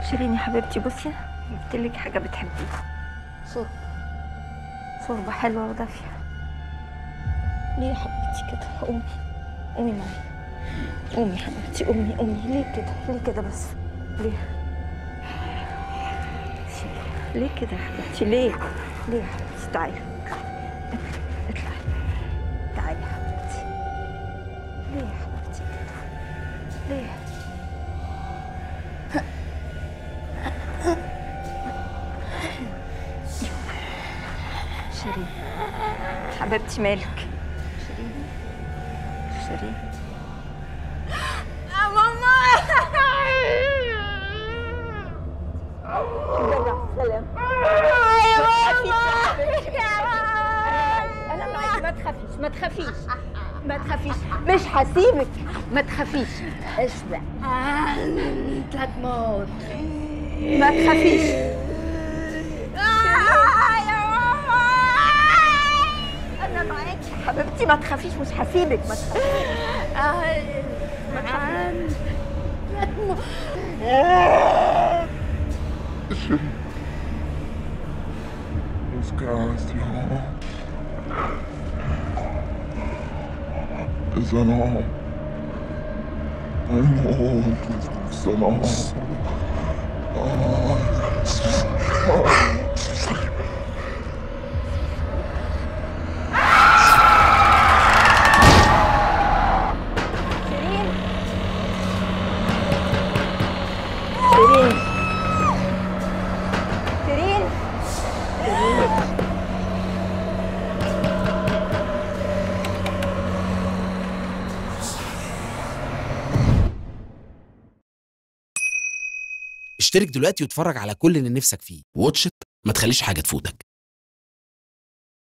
شيرين يا حبيبتي بصي جبت لك حاجه بتحبيها شرب شوربه حلوه ودافيه ليه يا حبيبتي كده قومي قومي معايا قومي يا حبيبتي قومي قومي ليه كده ليه كده بس ليه ليه كده يا حبيبتي ليه ليه يا حبيبتي تعالي اطلعي تعالي يا حبيبتي ليه يا حبيبتي كده ليه شيرين حبيبتي مالك شيرين شيرين سلام انا معاكي ما تخافيش ما تخافيش ما تخافيش مش هسيبك ما تخافيش اشبع انت هتموت ما تخافيش انا معاكي حبيبتي ما تخافيش مش هسيبك ما تخافيش ما تخافيش Disgusting. Is that all? I know it's an all. شيرين شيرين شيرين اشترك دلوقتي واتفرج على كل اللي نفسك فيه واتش إت، ما تخليش حاجة تفوتك